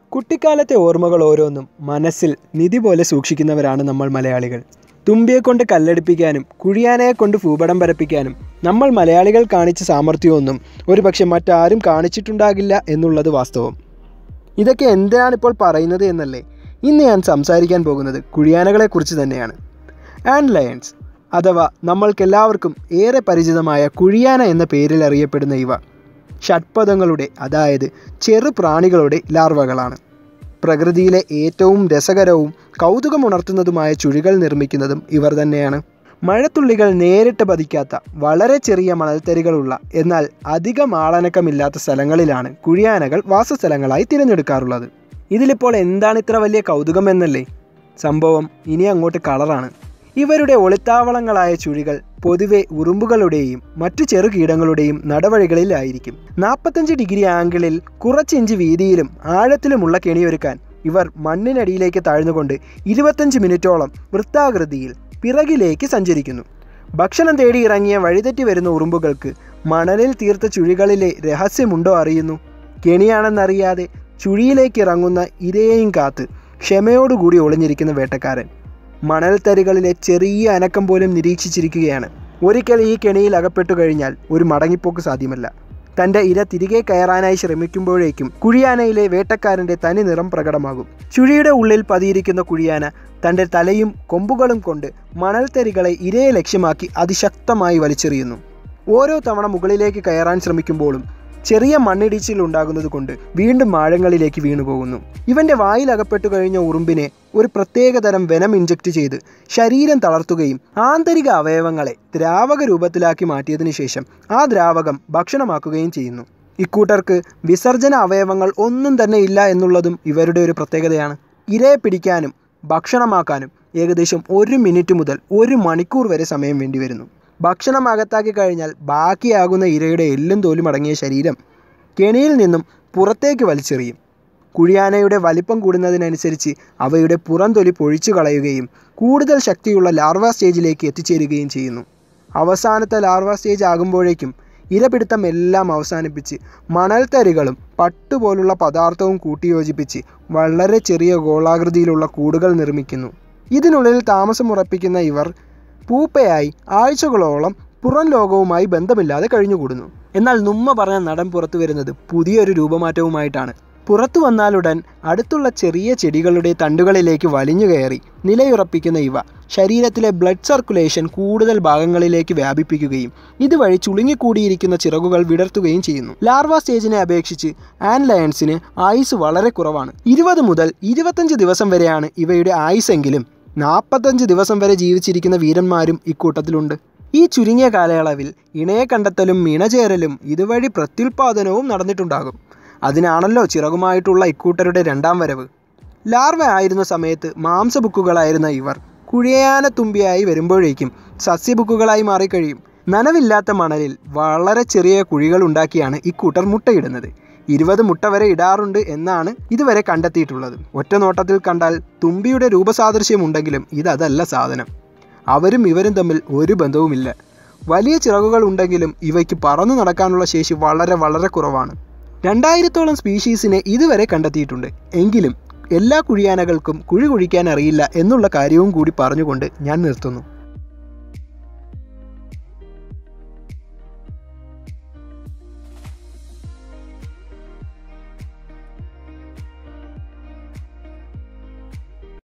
കുട്ടിക്കാലത്തെ ഓർമ്മകൾ ഓരോന്നും മനസ്സിൽ നിധി പോലെ സൂക്ഷിക്കുന്നവരാണ് നമ്മൾ മലയാളികൾ തുമ്പിയെ കൊണ്ട് കല്ലടിപ്പിക്കാനും കുഴിയാനയെ കൊണ്ട് ഭൂപടം പരപ്പിക്കാനും നമ്മൾ മലയാളികൾ കാണിച്ച സാമർഥ്യമൊന്നും ഒരുപക്ഷെ മറ്റാരും കാണിച്ചിട്ടുണ്ടാകില്ല എന്നുള്ളത് വാസ്തവം ഇതൊക്കെ എന്തിനാണ് ഇപ്പോൾ പറയുന്നത് എന്നല്ലേ ഇന്ന് ഞാൻ സംസാരിക്കാൻ പോകുന്നത് കുഴിയാനകളെക്കുറിച്ച് തന്നെയാണ് ആൻഡ് ലയൺസ് അഥവാ നമ്മൾക്കെല്ലാവർക്കും ഏറെ പരിചിതമായ കുഴിയാന എന്ന പേരിൽ അറിയപ്പെടുന്ന ഇവ ഷഡ്പദങ്ങളുടെ അതായത് ചെറു പ്രാണികളുടെ ലാർവകളാണ് പ്രകൃതിയിലെ ഏറ്റവും രസകരവും കൗതുകമുണർത്തുന്നതുമായ ചുഴികൾ നിർമ്മിക്കുന്നതും ഇവർ തന്നെയാണ് മഴത്തുള്ളികൾ നേരിട്ട് പതിക്കാത്ത വളരെ ചെറിയ മണൽത്തരികളുള്ള എന്നാൽ അധികം ആളനക്കമില്ലാത്ത സ്ഥലങ്ങളിലാണ് കുഴിയാനകൾ വാസസ്ഥലങ്ങളായി തിരഞ്ഞെടുക്കാറുള്ളത് ഇതിലിപ്പോൾ എന്താണ് ഇത്ര വലിയ കൗതുകമെന്നല്ലേ സംഭവം ഇനി അങ്ങോട്ട് കളറാണ് ഇവരുടെ ഒളിത്താവളങ്ങളായ ചുഴികൾ പൊതുവെ ഉറുമ്പുകളുടെയും മറ്റു ചെറുകീടങ്ങളുടെയും നടവഴികളിലായിരിക്കും നാൽപ്പത്തഞ്ച് ഡിഗ്രി ആംഗിളിൽ കുറച്ചിഞ്ച് വീതിയിലും ആഴത്തിലുമുള്ള കെണിയൊരുക്കാൻ ഇവർ മണ്ണിനടിയിലേക്ക് താഴ്ന്നുകൊണ്ട് ഇരുപത്തഞ്ച് മിനിറ്റോളം വൃത്താകൃതിയിൽ പിറകിലേക്ക് സഞ്ചരിക്കുന്നു ഭക്ഷണം തേടി ഇറങ്ങിയ വഴിതെറ്റി വരുന്ന ഉറുമ്പുകൾക്ക് മണലിൽ തീർത്ത ചുഴികളിലെ രഹസ്യമുണ്ടോ അറിയുന്നു കെണിയാണെന്നറിയാതെ ചുഴിയിലേക്ക് ഇറങ്ങുന്ന ഇരയെയും കാത്ത് ക്ഷമയോടുകൂടി ഒളിഞ്ഞിരിക്കുന്ന വേട്ടക്കാരൻ മണൽത്തരികളിലെ ചെറിയ അനക്കം പോലും നിരീക്ഷിച്ചിരിക്കുകയാണ് ഒരിക്കൽ ഈ കെണിയിൽ അകപ്പെട്ടു കഴിഞ്ഞാൽ ഒരു മടങ്ങിപ്പോക്ക് സാധ്യമല്ല തൻ്റെ ഇര തിരികെ കയറാനായി ശ്രമിക്കുമ്പോഴേക്കും കുഴിയാനയിലെ വേട്ടക്കാരൻ്റെ തനി നിറം പ്രകടമാകും ചുഴിയുടെ ഉള്ളിൽ പതിയിരിക്കുന്ന കുഴിയാന തൻ്റെ തലയും കൊമ്പുകളും കൊണ്ട് മണൽത്തരികളെ ഇരയെ ലക്ഷ്യമാക്കി അതിശക്തമായി വലിച്ചെറിയുന്നു ഓരോ തവണ മുകളിലേക്ക് കയറാൻ ശ്രമിക്കുമ്പോഴും ചെറിയ മണ്ണിടിച്ചിൽ ഉണ്ടാകുന്നത് കൊണ്ട് വീണ്ടും ആഴങ്ങളിലേക്ക് വീണുപോകുന്നു ഇവന്റെ വായിൽ അകപ്പെട്ടു കഴിഞ്ഞ ഉറുമ്പിനെ ഒരു പ്രത്യേക തരം വെനം ഇഞ്ചക്ട് ചെയ്ത് ശരീരം തളർത്തുകയും ആന്തരിക അവയവങ്ങളെ ദ്രാവക രൂപത്തിലാക്കി മാറ്റിയതിനു ശേഷം ആ ദ്രാവകം ഭക്ഷണമാക്കുകയും ചെയ്യുന്നു ഇക്കൂട്ടർക്ക് വിസർജന അവയവങ്ങൾ ഒന്നും തന്നെ ഇല്ല എന്നുള്ളതും ഇവരുടെ ഒരു പ്രത്യേകതയാണ് ഇരയെ പിടിക്കാനും ഭക്ഷണമാക്കാനും ഏകദേശം ഒരു മിനിറ്റ് മുതൽ ഒരു മണിക്കൂർ വരെ സമയം വേണ്ടിവരുന്നു ഭക്ഷണം അകത്താക്കി കഴിഞ്ഞാൽ ബാക്കിയാകുന്ന ഇരയുടെ എല്ലും തോലും അടങ്ങിയ ശരീരം കെണിയിൽ നിന്നും പുറത്തേക്ക് വലിച്ചെറിയും കുഴിയാനയുടെ വലിപ്പം കൂടുന്നതിനനുസരിച്ച് അവയുടെ പുറം തൊലി പൊഴിച്ചു കളയുകയും കൂടുതൽ ശക്തിയുള്ള ലാർവ സ്റ്റേജിലേക്ക് എത്തിച്ചേരുകയും ചെയ്യുന്നു അവസാനത്തെ ലാർവ സ്റ്റേജ് ആകുമ്പോഴേക്കും ഇരപിടുത്തം എല്ലാം അവസാനിപ്പിച്ച് മണൽത്തരികളും പട്ടുപോലുള്ള പദാർത്ഥവും കൂട്ടിയോജിപ്പിച്ച് വളരെ ചെറിയ ഗോളാകൃതിയിലുള്ള കൂടുകൾ നിർമ്മിക്കുന്നു ഇതിനുള്ളിൽ താമസമുറപ്പിക്കുന്ന ഇവർ പൂപ്പയായി ആഴ്ചകളോളം പുറം ലോകവുമായി ബന്ധമില്ലാതെ കഴിഞ്ഞുകൂടുന്നു എന്നാൽ നുമ്മ പറഞ്ഞ നടൻ പുറത്തു വരുന്നത് പുതിയൊരു രൂപമാറ്റവുമായിട്ടാണ് പുറത്തു വന്നാലുടൻ അടുത്തുള്ള ചെറിയ ചെടികളുടെ തണ്ടുകളിലേക്ക് വലിഞ്ഞു കയറി നിലയുറപ്പിക്കുന്ന ഇവ ശരീരത്തിലെ ബ്ലഡ് സർക്കുലേഷൻ കൂടുതൽ ഭാഗങ്ങളിലേക്ക് വ്യാപിപ്പിക്കുകയും ഇതുവഴി ചുളുങ്ങിക്കൂടിയിരിക്കുന്ന ചിറകുകൾ വിടർത്തുകയും ചെയ്യുന്നു ലാർവ സ്റ്റേജിനെ അപേക്ഷിച്ച് ആൻ ലയൺസിന് ആയുസ് വളരെ കുറവാണ് ഇരുപത് മുതൽ ഇരുപത്തഞ്ച് ദിവസം വരെയാണ് ഇവയുടെ ആയുസെങ്കിലും നാൽപ്പത്തഞ്ച് ദിവസം വരെ ജീവിച്ചിരിക്കുന്ന വീരന്മാരും ഇക്കൂട്ടത്തിലുണ്ട് ഈ ചുരുങ്ങിയ കാലയളവിൽ ഇണയെ കണ്ടെത്തലും ഇണചേരലും ഇതുവഴി പ്രത്യുൽപാദനവും നടന്നിട്ടുണ്ടാകും അതിനാണല്ലോ ചിറകുമായിട്ടുള്ള ഇക്കൂട്ടരുടെ രണ്ടാം വരവ് ലാർവ ആയിരുന്ന സമയത്ത് മാംസബുക്കുകളായിരുന്ന ഇവർ കുഴിയാന തുമ്പിയായി വരുമ്പോഴേക്കും സസ്യബുക്കുകളായി മാറിക്കഴിയും നനവില്ലാത്ത മണലിൽ വളരെ ചെറിയ കുഴികൾ ഉണ്ടാക്കിയാണ് ഇക്കൂട്ടർ മുട്ടയിടുന്നത് ഇരുപത് മുട്ട വരെ ഇടാറുണ്ട് എന്നാണ് ഇതുവരെ കണ്ടെത്തിയിട്ടുള്ളത് ഒറ്റ നോട്ടത്തിൽ കണ്ടാൽ തുമ്പിയുടെ രൂപസാദൃശ്യമുണ്ടെങ്കിലും ഇതല്ല സാധനം അവരും ഇവരും തമ്മിൽ ഒരു ബന്ധവുമില്ല വലിയ ചിറകുകൾ ഉണ്ടെങ്കിലും ഇവയ്ക്ക് പറന്നു നടക്കാനുള്ള ശേഷി വളരെ വളരെ കുറവാണ് രണ്ടായിരത്തോളം സ്പീഷീസിനെ ഇതുവരെ കണ്ടെത്തിയിട്ടുണ്ട് എങ്കിലും എല്ലാ കുഴിയാനകൾക്കും കുഴി കുഴിക്കാൻ അറിയില്ല എന്നുള്ള കാര്യവും കൂടി പറഞ്ഞുകൊണ്ട് ഞാൻ നിർത്തുന്നു